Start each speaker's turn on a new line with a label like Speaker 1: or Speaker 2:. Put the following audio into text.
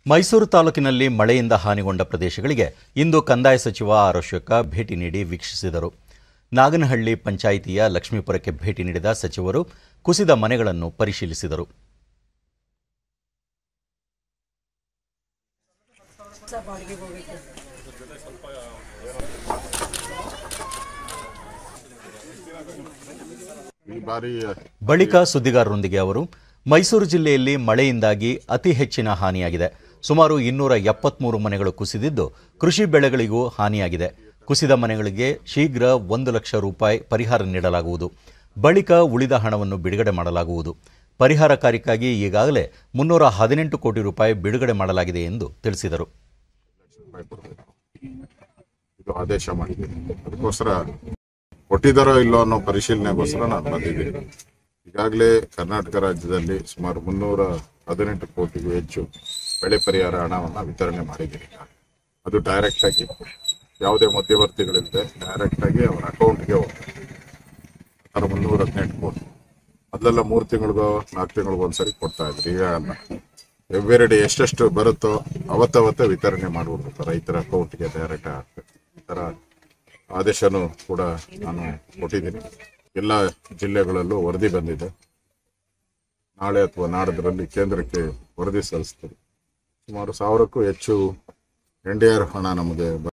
Speaker 1: ಮೈಸೂರು ತಾಲೂಕಿನಲ್ಲಿ ಮಳೆಯಿಂದ ಹಾನಿಗೊಂಡ ಪ್ರದೇಶಗಳಿಗೆ ಇಂದು ಕಂದಾಯ ಸಚಿವ ಆರ್ ಅಶೋಕ ಭೇಟಿ ನೀಡಿ ವೀಕ್ಷಿಸಿದರು ನಾಗನಹಳ್ಳಿ ಪಂಚಾಯಿತಿಯ ಲಕ್ಷ್ಮೀಪುರಕ್ಕೆ ಭೇಟಿ ನೀಡಿದ ಸಚಿವರು ಕುಸಿದ ಮನೆಗಳನ್ನು ಪರಿಶೀಲಿಸಿದರು
Speaker 2: ಈ ಬಾರಿ
Speaker 1: ಬಳಿಕ ಸುದ್ದಿಗಾರರೊಂದಿಗೆ ಅವರು ಮೈಸೂರು ಜಿಲ್ಲೆಯಲ್ಲಿ ಮಳೆಯಿಂದಾಗಿ ಅತಿ ಹೆಚ್ಚಿನ ಹಾನಿಯಾಗಿದೆ ಸುಮಾರು ಇನ್ನೂರ ಎಪ್ಪತ್ಮೂರು ಮನೆಗಳು ಕುಸಿದಿದ್ದು ಕೃಷಿ ಬೆಳೆಗಳಿಗೂ ಹಾನಿಯಾಗಿದೆ ಕುಸಿದ ಮನೆಗಳಿಗೆ ಶೀಘ್ರ ಒಂದು ಲಕ್ಷ ರೂಪಾಯಿ ಪರಿಹಾರ ನೀಡಲಾಗುವುದು ಬಳಿಕ ಉಳಿದ ಹಣವನ್ನು ಬಿಡುಗಡೆ ಮಾಡಲಾಗುವುದು ಪರಿಹಾರ ಕಾರ್ಯಕ್ಕಾಗಿ ಈಗಾಗಲೇ ಮುನ್ನೂರ ಹದಿನೆಂಟು ಕೋಟಿ ರೂಪಾಯಿ ಬಿಡುಗಡೆ ಮಾಡಲಾಗಿದೆ ಎಂದು ತಿಳಿಸಿದರು
Speaker 2: ರೂಪಾಯಿ ಕೊಡ್ಬೇಕು ಇದು ಆದೇಶ ಮಾಡಿದ್ದೀನಿ ಅದಕ್ಕೋಸ್ಕರ ಕೊಟ್ಟಿದ್ದಾರೋ ಇಲ್ಲೋ ಅನ್ನೋ ಪರಿಶೀಲನೆಗೋಸ್ಕರ ನಾನು ಬಂದಿದ್ದೀನಿ ಈಗಾಗಲೇ ಕರ್ನಾಟಕ ರಾಜ್ಯದಲ್ಲಿ ಸುಮಾರು ಮುನ್ನೂರ ಹದಿನೆಂಟು ಕೋಟಿಗೂ ಹೆಚ್ಚು ಬೆಳೆ ಪರಿಹಾರ ಹಣವನ್ನು ವಿತರಣೆ ಮಾಡಿದ್ದೀನಿ ಅದು ಡೈರೆಕ್ಟ್ ಆಗಿ ಯಾವುದೇ ಮಧ್ಯವರ್ತಿಗಳಿಲ್ಲದೆ ಡೈರೆಕ್ಟ್ ಆಗಿ ಅವರ ಅಕೌಂಟ್ಗೆ ಹೋಗ್ತದೆ ಸುಮಾರು ಮುನ್ನೂರ ಹದಿನೆಂಟು ಕೋಟಿ ಮೊದಲೆಲ್ಲ ಮೂರು ತಿಂಗಳಿಗೋ ನಾಲ್ಕು ತಿಂಗಳಿಗೋ ಒಂದ್ಸರಿ ಕೊಡ್ತಾ ಇದ್ರು ಈಗ ಅಲ್ಲ ಎವ್ರಿ ಡೇ ಎಷ್ಟೆಷ್ಟು ಬರುತ್ತೋ ಅವತ್ತವತ್ತೇ ವಿತರಣೆ ಮಾಡ್ಬಿಡ್ಬೇಕು ರೈತರ ಅಕೌಂಟ್ಗೆ ಡೈರೆಕ್ಟ್ ಆಗ್ತದೆ ಈ ಥರ ಆದೇಶನೂ ಕೂಡ ನಾನು ಕೊಟ್ಟಿದ್ದೀನಿ ಎಲ್ಲ ಜಿಲ್ಲೆಗಳಲ್ಲೂ ವರದಿ ಬಂದಿದೆ ನಾಳೆ ಅಥವಾ ನಾಡದ್ರಲ್ಲಿ ಕೇಂದ್ರಕ್ಕೆ ವರದಿ ಸಲ್ಲಿಸ್ತೀವಿ ಸುಮಾರು ಸಾವಿರಕ್ಕೂ ಹೆಚ್ಚು ಎನ್ ಡಿ ಆರ್ ಹಣ ನಮಗೆ